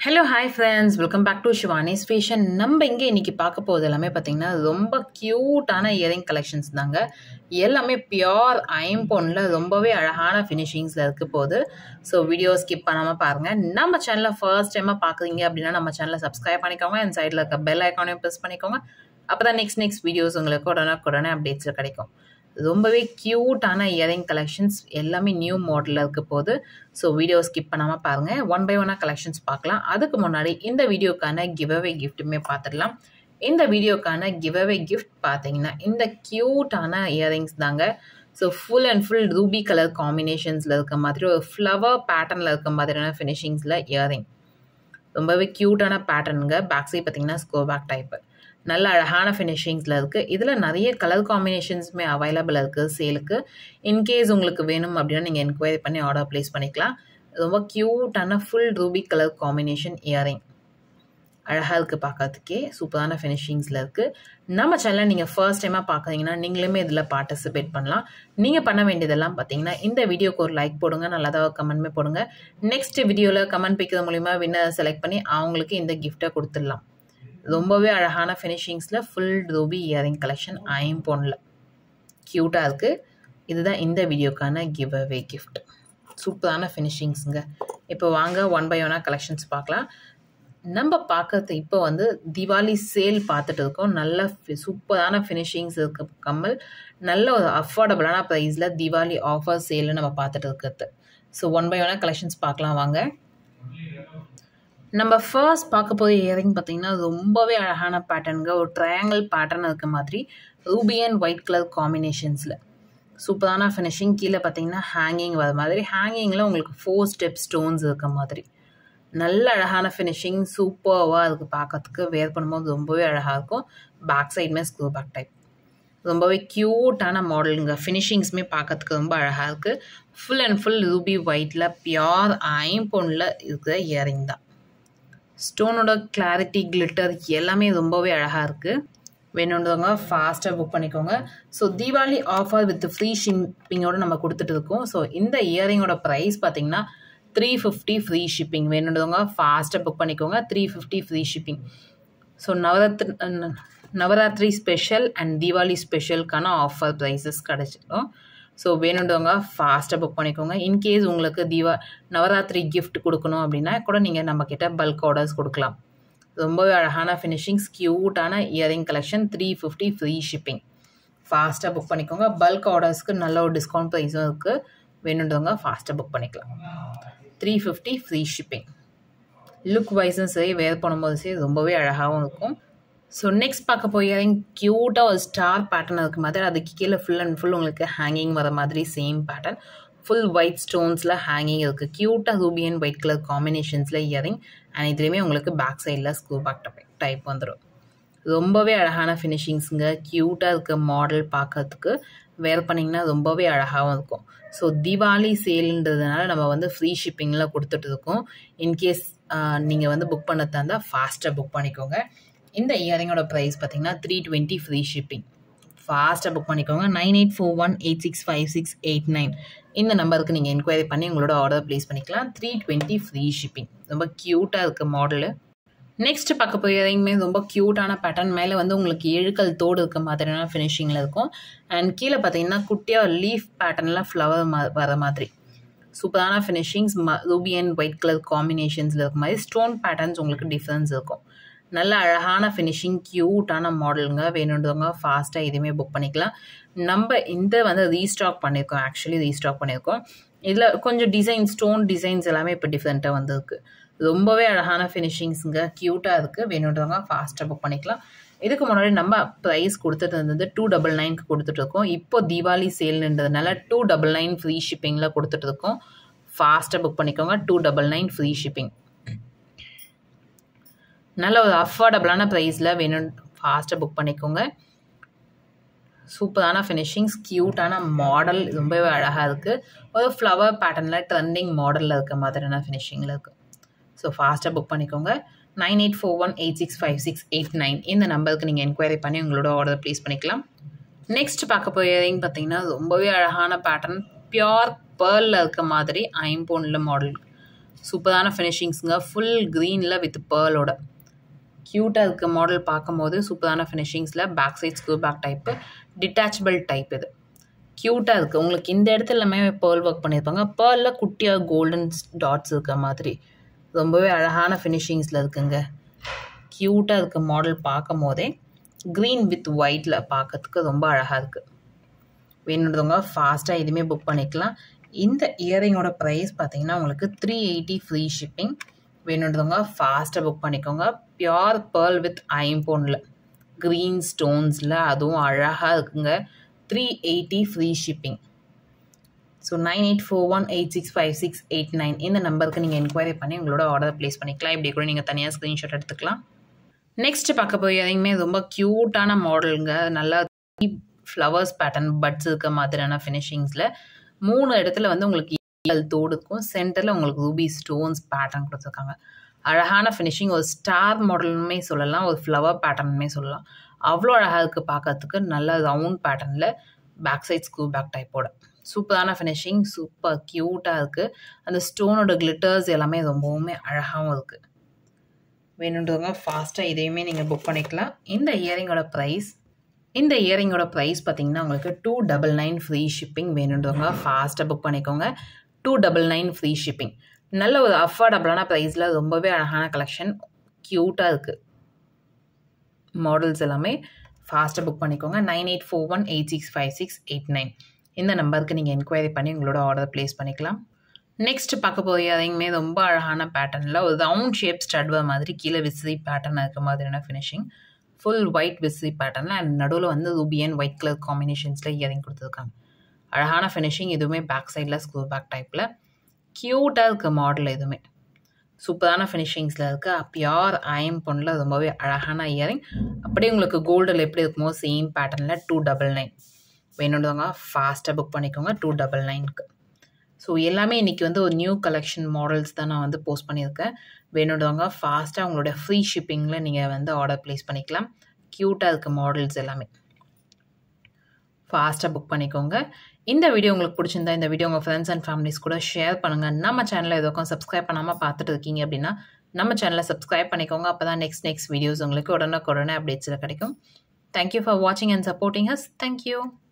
hello hi friends welcome back to Shivani's fashion நம்ம இங்கே இன்றைக்கி பார்க்க போகிறது எல்லாமே பார்த்திங்கன்னா ரொம்ப க்யூட்டான இயரிங் கலெக்ஷன்ஸ் தாங்க எல்லாமே பியோர் ஐம்பொன்னில் ரொம்பவே அழகான ஃபினிஷிங்ஸில் இருக்க போகுது ஸோ வீடியோ ஸ்கிப் பண்ணாமல் பாருங்கள் நம்ம சேனலில் ஃபர்ஸ்ட் டைமாக பார்க்குறீங்க அப்படின்னா நம்ம சேனலை சப்ஸ்கிரைப் பண்ணிக்கோங்க என் சைடில் இருக்க பெல் ஐக்கானையும் ப்ரெஸ் பண்ணிக்கோங்க அப்போ தான் நெக்ஸ்ட் நெக்ஸ்ட் வீடியோஸ் உங்களுக்கு உடனே உடனே அப்டேட்ஸில் கிடைக்கும் ரொம்பவே க்யூட்டான இயரிங் கலெக்ஷன்ஸ் எல்லாமே நியூ மாடலில் இருக்க போது ஸோ வீடியோ ஸ்கிப் பண்ணாமல் பாருங்கள் ஒன் பை ஒன்னாக கலெக்ஷன்ஸ் பார்க்கலாம் அதுக்கு முன்னாடி இந்த வீடியோக்கான கிவ்அவே கிஃப்ட்டுமே பார்த்துடலாம் இந்த வீடியோக்கான கிவ்அவே கிஃப்ட் பார்த்தீங்கன்னா இந்த க்யூட்டான இயரிங்ஸ் தாங்க so full and full ruby colour காம்பினேஷன்ஸில் இருக்க மாதிரி ஒரு ஃப்ளவர் பேட்டர்னில் இருக்க மாதிரியான ஃபினிஷிங்ஸில் இயரிங் ரொம்பவே க்யூட்டான பேட்டர்னுங்க பேக் சைட் பார்த்தீங்கன்னா ஸ்கோ பேக் டைப்பு நல்ல அழகான ஃபினிஷிங்ஸில் இருக்குது இதில் நிறைய கலர் காம்பினேஷன்ஸுமே அவைலபிள் இருக்குது சேலுக்கு இன்கேஸ் உங்களுக்கு வேணும் அப்படின்னா நீங்கள் என்கொயரி பண்ணி ஆர்டர் ப்ளேஸ் பண்ணிக்கலாம் ரொம்ப க்யூட்டான full ruby colour combination earring அழகாக இருக்குது பார்க்கறதுக்கே சூப்பரான ஃபினிஷிங்ஸில் இருக்குது நம்ம சேனலை நீங்கள் ஃபர்ஸ்ட் டைமாக பார்க்குறீங்கன்னா நீங்களுமே இதில் பார்ட்டிசிபேட் பண்ணலாம் நீங்கள் பண்ண வேண்டியதெல்லாம் பார்த்தீங்கன்னா இந்த வீடியோக்கு ஒரு லைக் போடுங்க நல்லதாக கமெண்ட்மே போடுங்க நெக்ஸ்ட் வீடியோவில் கமெண்ட் பிக்கிறது மூலிமா வின்னர் செலக்ட் பண்ணி அவங்களுக்கு இந்த கிஃப்ட்டை கொடுத்துடலாம் ரொம்பவே அழகான ஃபினிஷிங்ஸில் ஃபுல் ரூபி இயரிங் கலெக்ஷன் ஐம்பொன்னில் க்யூட்டாக இருக்குது இதுதான் இந்த வீடியோக்கான கிவ் அவே கிஃப்ட் சூப்பரான ஃபினிஷிங்ஸுங்க இப்போ வாங்க ஒன் பை ஒன்னாக கலெக்ஷன்ஸ் பார்க்கலாம் நம்ம பார்க்கறது இப்போ வந்து திவாலி சேல் பார்த்துட்டு இருக்கோம் நல்ல சூப்பரான ஃபினிஷிங்ஸ் இருக்க கம்மல் நல்ல ஒரு அஃபோர்டபுளான ப்ரைஸில் திவாலி ஆஃபர் சேலில் நம்ம பார்த்துட்டு இருக்கிறது ஸோ ஒன் பை ஒன்னாக கலெக்ஷன்ஸ் பார்க்கலாம் வாங்க நம்ம ஃபர்ஸ்ட் பார்க்க போகிற இயரிங் பார்த்தீங்கன்னா ரொம்பவே அழகான பேட்டர்னுங்க ஒரு ட்ரையாங்கிள் பேட்டர்ன் இருக்க மாதிரி ரூபி அண்ட் ஒயிட் கலர் காம்பினேஷன்ஸில் சூப்பரான ஃபினிஷிங் கீழே பார்த்தீங்கன்னா ஹேங்கிங் வர மாதிரி ஹேங்கிங்கில் உங்களுக்கு ஃபோர் ஸ்டெப் ஸ்டோன்ஸ் இருக்க மாதிரி நல்ல அழகான ஃபினிஷிங் சூப்பர்வாக இருக்குது பார்க்கறதுக்கு வேர் பண்ணும்போது ரொம்பவே அழகாக இருக்கும் பேக் சைடுமே ஸ்க்ரூ பேக் டைப் ரொம்பவே க்யூட்டான மாடலுங்க ஃபினிஷிங்ஸுமே பார்க்கறதுக்கு ரொம்ப அழகாக இருக்குது ஃபுல் அண்ட் ஃபுல் ரூபி ஒயிட்டில் பியோர் ஐம்பொன்னில் இருக்கிற இயரிங் தான் ஸ்டோனோட கிளாரிட்டி கிளிட்டர் எல்லாமே ரொம்பவே அழகாக இருக்குது வேணுன்றவங்க ஃபாஸ்ட்டாக புக் பண்ணிக்கோங்க so Deepavali offer with free ஷிப்பிங்கோட நம்ம கொடுத்துட்டு இருக்கோம் ஸோ இந்த இயரிங்கோட ப்ரைஸ் பார்த்தீங்கன்னா த்ரீ ஃபிஃப்டி ஃப்ரீ ஷிப்பிங் வேணுன்றவங்க ஃபாஸ்ட்டாக புக் பண்ணிக்கோங்க three fifty free shipping so Navaratri Navaratri special and Deepavali ஸ்பெஷலுக்கான ஆஃபர் ப்ரைஸஸ் கிடச்சிடும் ஸோ வேணுன்றவங்க ஃபாஸ்ட்டாக புக் பண்ணிக்கோங்க இன்கேஸ் உங்களுக்கு தீபா நவராத்திரி கிஃப்ட் கொடுக்கணும் அப்படின்னா கூட நீங்கள் நம்மக்கிட்ட பல்க் ஆர்டர்ஸ் கொடுக்கலாம் ரொம்பவே அழகான ஃபினிஷிங்ஸ் க்யூட்டான earring collection three fifty free shipping ஃபாஸ்ட்டாக புக் பண்ணிக்கோங்க பல்க் ஆர்டர்ஸ்க்கு நல்ல ஒரு டிஸ்கவுண்ட் ப்ரைஸும் இருக்குது வேணுன்றவங்க ஃபாஸ்ட்டாக புக் பண்ணிக்கலாம் three fifty free shipping look வைஸும் சரி வேர் பண்ணும்போது சரி ரொம்பவே அழகாகவும் இருக்கும் ஸோ நெக்ஸ்ட் பார்க்க போய் க்யூட்டாக ஒரு ஸ்டார் பேட்டர்ன் இருக்க மாதிரி அதுக்கு கீழே ஃபுல் அண்ட் ஃபுல் உங்களுக்கு ஹேங்கிங் வர மாதிரி சேம் பேட்டர்ன் ஃபுல் ஒயிட் ஸ்டோன்ஸில் ஹேங்கிங் இருக்குது க்யூட்டாக ரூபி அண்ட் ஒயிட் கலர் காம்பினேஷன்ஸில் இயரிங் அண்ட் இதுலேயுமே உங்களுக்கு பேக் சைடில் ஸ்க்ரூ பேக் டைப் வந்துடும் ரொம்பவே அழகான ஃபினிஷிங்ஸுங்க க்யூட்டாக இருக்க மாடல் பார்க்கறதுக்கு வேர் பண்ணிங்கன்னா ரொம்பவே அழகாகவும் இருக்கும் ஸோ தீபாவளி சேல்ன்றதுனால நம்ம வந்து ஃப்ரீ ஷிப்பிங்கில் கொடுத்துட்டு இருக்கோம் இன்கேஸ் நீங்கள் வந்து புக் பண்ண தந்தால் ஃபாஸ்ட்டாக புக் பண்ணிக்கோங்க இந்த இயரிங்கோட ப்ரைஸ் பார்த்தீங்கன்னா த்ரீ டுவெண்ட்டி ஃப்ரீ ஷிப்பிங் ஃபாஸ்ட்டாக புக் பண்ணிக்கோங்க nine eight four one eight six five six eight nine இந்த நம்பருக்கு நீங்கள் என்கொயரி பண்ணி உங்களோட ஆர்டர் ப்ளேஸ் பண்ணிக்கலாம் த்ரீ டுவெண்ட்டி ஃப்ரீ ஷிப்பிங் ரொம்ப க்யூட்டாக இருக்க மாடலு நெக்ஸ்ட் பார்க்க போய் இயரிங்குமே ரொம்ப க்யூட்டான பேட்டர்ன் மேலே வந்து உங்களுக்கு எழுக்கல் தோடு இருக்க மாதிரியான ஃபினிஷிங்கில் இருக்கும் அண்ட் கீழே பார்த்தீங்கன்னா குட்டியாக லீஃப் பேட்டர்னில் ஃப்ளவர் மா வர மாதிரி சூப்பரான ஃபினிஷிங்ஸ் ம ரூபி அண்ட் ஒயிட் கலர் காம்பினேஷன்ஸில் இருக்க மாதிரி ஸ்டோன் பேட்டர்ன்ஸ் உங்களுக்கு டிஃப்ரென்ஸ் இருக்கும் நல்ல அழகான ஃபினிஷிங் க்யூட்டான மாடலுங்க வேணுன்றவங்க ஃபாஸ்ட்டாக இதுவுமே புக் பண்ணிக்கலாம் நம்ம இந்த வந்து ரீஸ்டாக் பண்ணியிருக்கோம் ஆக்சுவலி ரீஸ்டாக் பண்ணியிருக்கோம் இதில் கொஞ்சம் டிசைன் ஸ்டோன் டிசைன்ஸ் எல்லாமே இப்போ டிஃப்ரெண்ட்டாக வந்திருக்கு ரொம்பவே அழகான ஃபினிஷிங்ஸுங்க க்யூட்டாக இருக்குது வேணுன்றவங்க ஃபாஸ்ட்டாக புக் பண்ணிக்கலாம் இதுக்கு முன்னாடி நம்ம ப்ரைஸ் கொடுத்துட்டு இருந்தது டூ டபுள் நைனுக்கு கொடுத்துட்ருக்கோம் இப்போ தீபாவளி சேல்ன்றதுனால டூ டபுள் நைன் ஃப்ரீ ஷிப்பிங்கில் கொடுத்துட்ருக்கோம் ஃபாஸ்ட்டாக புக் பண்ணிக்கோங்க two double nine free shipping நல்ல ஒரு அஃபோர்டபுளான ப்ரைஸில் வேணும் ஃபாஸ்ட்டாக புக் பண்ணிக்கோங்க சூப்பரான ஃபினிஷிங்ஸ் க்யூட்டான மாடல் ரொம்பவே அழகாக இருக்குது ஒரு ஃப்ளவர் பேட்டர்னில் ட்ரெண்டிங் மாடலில் இருக்க மாதிரியான ஃபினிஷிங்கில் இருக்குது ஸோ ஃபாஸ்ட்டாக புக் பண்ணிக்கோங்க nine eight four one eight six five six eight nine இந்த நம்பருக்கு நீங்கள் என்கொயரி பண்ணி உங்களோட ஆர்டர் ப்ளேஸ் பண்ணிக்கலாம் நெக்ஸ்ட் பார்க்க போயிங்க பார்த்தீங்கன்னா ரொம்பவே அழகான பேட்டர்ன் பியோர் பேர்லில் இருக்க மாதிரி ஐம்பொன்னில் மாடல் சூப்பரான ஃபினிஷிங்ஸுங்க ஃபுல் க்ரீனில் வித் பேர்லோட க்யூட்டாக இருக்க மாடல் பார்க்கும்போது சூப்பரான ஃபினிஷிங்ஸில் back side screw back type detachable type இது க்யூட்டாக இருக்குது உங்களுக்கு இந்த இடத்துல எல்லாமே பேர்ல் ஒர்க் பண்ணியிருப்பாங்க பேர்லில் குட்டியாக கோல்டன் டாட்ஸ் இருக்க மாதிரி ரொம்பவே அழகான ஃபினிஷிங்ஸில் இருக்குங்க க்யூட்டாக இருக்க மாடல் பார்க்கும் போதே க்ரீன் வித் ஒயிட்டில் பார்க்கறதுக்கு ரொம்ப அழகாக இருக்குது வேணுன்றவங்க ஃபாஸ்ட்டாக எதுவுமே புக் பண்ணிக்கலாம் இந்த இயரிங்கோட ப்ரைஸ் பார்த்தீங்கன்னா உங்களுக்கு த்ரீ எயிட்டி ஃப்ரீ ஷிப்பிங் வேணுன்றவங்க ஃபாஸ்ட்டாக புக் பண்ணிக்கோங்க பியோர் பேர்ல் வித் ஐம்போனில் க்ரீன் ஸ்டோன்ஸில் அதுவும் அழகாக இருக்குங்க three eighty free shipping so nine eight four one eight six five six eight nine இந்த நம்பருக்கு நீங்கள் என்கொயரி பண்ணி உங்களோட ஆர்டர் ப்ளேஸ் பண்ணிக்கலாம் இப்படி கூட நீங்கள் தனியாக ஸ்க்ரீன்ஷாட் எடுத்துக்கலாம் நெக்ஸ்ட் பார்க்க போய் எதையுமே ரொம்ப க்யூட்டான மாடலுங்க நல்லா ஃப்ளவர்ஸ் பேட்டர்ன் பட்ஸ் இருக்க மாதிரியான ஃபினிஷிங்ஸில் மூணு இடத்துல வந்து உங்களுக்கு ஈயல் தோடு இருக்கும் சென்டரில் உங்களுக்கு ரூபி ஸ்டோன்ஸ் பேட்டர்ன் கொடுத்துருக்காங்க அழகான ஃபினிஷிங் ஒரு ஸ்டார் மாடலுமே சொல்லலாம் ஒரு ஃப்ளவர் பேட்டர்னுமே சொல்லலாம் அவ்வளோ அழகாக இருக்குது பார்க்கறதுக்கு நல்ல ரவுண்ட் பேட்டர்னில் பேக் சைட் ஸ்க்ரூ பேக் டைப்போட சூப்பரான ஃபினிஷிங் சூப்பர் க்யூட்டாக இருக்குது அந்த ஸ்டோனோட கிளிட்டர்ஸ் எல்லாமே ரொம்பவுமே அழகாகவும் இருக்குது வேணுன்றவங்க ஃபாஸ்ட்டாக இதையுமே நீங்கள் புக் பண்ணிக்கலாம் இந்த இயரிங்கோட ப்ரைஸ் இந்த இயரிங்கோட ப்ரைஸ் பார்த்தீங்கன்னா உங்களுக்கு two double nine free shipping வேணுன்றவங்க ஃபாஸ்ட்டாக புக் பண்ணிக்கோங்க two double nine free shipping நல்ல ஒரு அஃபோர்டபுளான ப்ரைஸில் ரொம்பவே அழகான கலெக்ஷன் க்யூட்டாக இருக்குது மாடல்ஸ் எல்லாமே ஃபாஸ்ட்டாக புக் பண்ணிக்கோங்க nine eight four one eight six five six eight nine இந்த நம்பருக்கு நீங்கள் என்கொயரி பண்ணி உங்களோட ஆர்டர் ப்ளேஸ் பண்ணிக்கலாம் நெக்ஸ்ட் பார்க்க போய் அதையுமே ரொம்ப அழகான பேட்டர்னில் ஒரு ரவுண்ட் ஷேப் ஸ்டட்வர் மாதிரி கீழே விசிறி பேட்டர்ன் இருக்க மாதிரியான ஃபினிஷிங் ஃபுல் ஒயிட் விசிறி பேட்டர்னில் அண்ட் நடுவில் வந்து ரூபியன் ஒயிட் கலர் காம்பினேஷன்ஸில் இயரிங் கொடுத்துருக்காங்க அழகான ஃபினிஷிங் எதுவுமே பேக் சைடில் ஸ்க்ரூ பேக் டைப்பில் க்யூட்டாக இருக்க மாடல் எதுவுமே சூப்பரான ஃபினிஷிங்ஸில் இருக்குது பியோர் ஐம் பொண்ணில் ரொம்பவே அழகான இயரிங் அப்படியே உங்களுக்கு கோல்டில் எப்படி இருக்குமோ சேம் பேட்டர்னில் டூ டபுள் நைன் வேணுன்றவங்க ஃபாஸ்ட்டாக புக் பண்ணிக்கோங்க டூ டபுள் நைனுக்கு ஸோ எல்லாமே இன்றைக்கி வந்து ஒரு நியூ கலெக்ஷன் மாடல்ஸ் தான் நான் வந்து போஸ்ட் பண்ணியிருக்கேன் வேணுன்றவங்க ஃபாஸ்ட்டாக உங்களோட ஃப்ரீ ஷிப்பிங்கில் நீங்கள் வந்து ஆர்டர் ப்ளேஸ் பண்ணிக்கலாம் க்யூட்டாக இருக்க மாடல்ஸ் எல்லாமே ஃபாஸ்ட்டாக புக் பண்ணிக்கோங்க இந்த வீடியோ உங்களுக்கு பிடிச்சிருந்தா இந்த வீடியோ உங்கள் ஃப்ரெண்ட்ஸ் அண்ட் ஃபேமிலிஸ் கூட ஷேர் பண்ணுங்கள் நம்ம சேனலில் எதுக்கும் சப்ஸ்கிரைப் பண்ணாமல் பார்த்துட்டு இருக்கீங்க அப்படின்னா நம்ம சேனலை சப்ஸ்கிரைப் பண்ணிக்கோங்க அப்போ தான் நெக்ஸ்ட் நெக்ஸ்ட் வீடியோஸ் உங்களுக்கு உடனே உடனே அப்டேட்ஸில் கிடைக்கும் தேங்க்யூ ஃபார் வாட்சிங் அண்ட் சப்போர்ட்டிங் ஹஸ் தேங்க்யூ